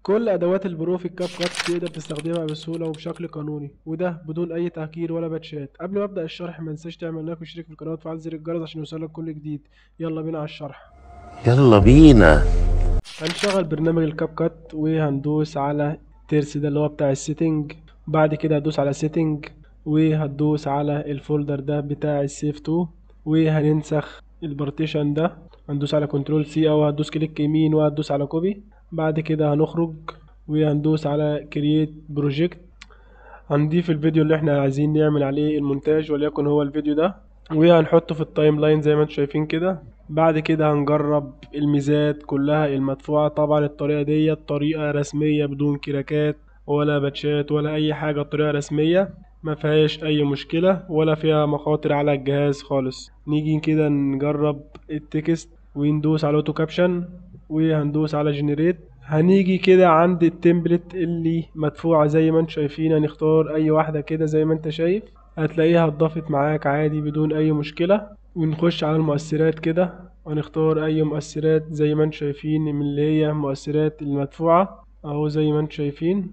كل ادوات البرو في الكاب كات تقدر تستخدمها بسهوله وبشكل قانوني وده بدون اي تهكير ولا باتشات قبل ما ابدا الشرح ما تنساش تعمل لايك واشترك في القناه وتفعل زر الجرس عشان يوصلك كل جديد يلا بينا على الشرح يلا بينا هنشغل برنامج الكاب كات وهندوس على الترس ده اللي هو بتاع السيتنج بعد كده هتدوس على سيتنج وهتدوس على الفولدر ده بتاع السيف 2 وهننسخ البارتيشن ده هندوس على كنترول سي او هتدوس كليك يمين وهتدوس على كوبي بعد كده هنخرج وهندوس على كرييت بروجكت هنضيف الفيديو اللي احنا عايزين نعمل عليه المونتاج وليكن هو الفيديو ده وهنحطه في التايم لاين زي ما انتم شايفين كده بعد كده هنجرب الميزات كلها المدفوعة طبعا الطريقة دي طريقة رسمية بدون كراكات ولا باتشات ولا اي حاجة طريقة رسمية ما فيهاش اي مشكلة ولا فيها مخاطر على الجهاز خالص نيجي كده نجرب التكست وندوس على اوتو كابشن وهندوس على جنريت هنيجي كده عند التمبلت اللي مدفوعة زي ما انتم شايفين هنختار اي واحدة كده زي ما انت شايف هتلاقيها اتضافت معاك عادي بدون اي مشكلة ونخش على المؤثرات كده ونختار اي مؤثرات زي ما انتم شايفين من اللي هي مؤثرات المدفوعة اهو زي ما انتم شايفين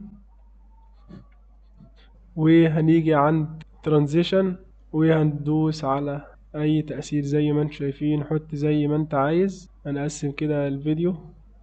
وهنيجي عند ترانزيشن وهندوس على اي تأثير زي ما انتم شايفين حط زي ما انت عايز هنقسم كده الفيديو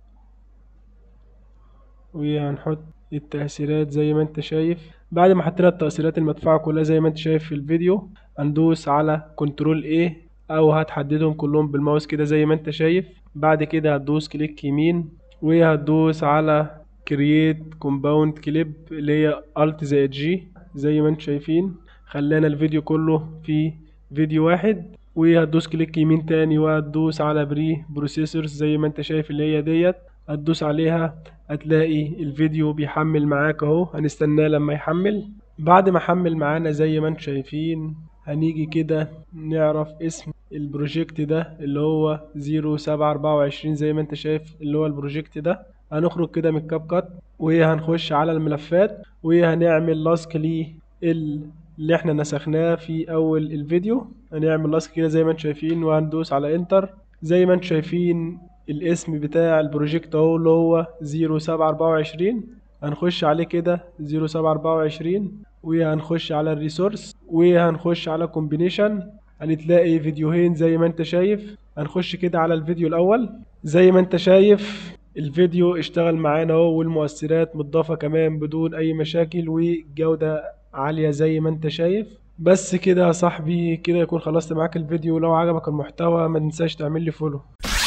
وهنحط التأثيرات زي ما انت شايف بعد ما حطينا التأثيرات المدفوعة كلها زي ما انت شايف في الفيديو هندوس على كنترول A او هتحددهم كلهم بالماوس كده زي ما انت شايف بعد كده هتدوس كليك يمين وهتدوس على كرييت كومباوند كليب اللي هي الت زائد جي زي ما انتم شايفين خلانا الفيديو كله في فيديو واحد وهتدوس كليك يمين تاني وهتدوس على بري بروسيسورز زي ما انت شايف اللي هي ديت هتدوس عليها هتلاقي الفيديو بيحمل معاك اهو هنستناه لما يحمل بعد ما حمل معانا زي ما انتم شايفين هنيجي كده نعرف اسم البروجكت ده اللي هو زيرو سبعة أربعة وعشرين زي ما انت شايف اللي هو البروجكت ده هنخرج كده من الكاب كات وهنخش على الملفات وهنعمل لاسك ليه اللي احنا نسخناه في اول الفيديو هنعمل لاسك كده زي ما انتم شايفين وهندوس على انتر زي ما انتم شايفين الاسم بتاع البروجكت اهو اللي هو زيرو سبعة أربعة وعشرين هنخش عليه كده زيرو سبعة أربعة وعشرين وهنخش على الريسورس وهنخش على كومبينيشن هنتلاقي فيديوهين زي ما انت شايف هنخش كده على الفيديو الاول زي ما انت شايف الفيديو اشتغل معانا اهو والمؤثرات متضافة كمان بدون اي مشاكل وجودة عالية زي ما انت شايف بس كده يا صاحبي كده يكون خلصت معاك الفيديو لو عجبك المحتوى ما تنساش تعمل لي فولو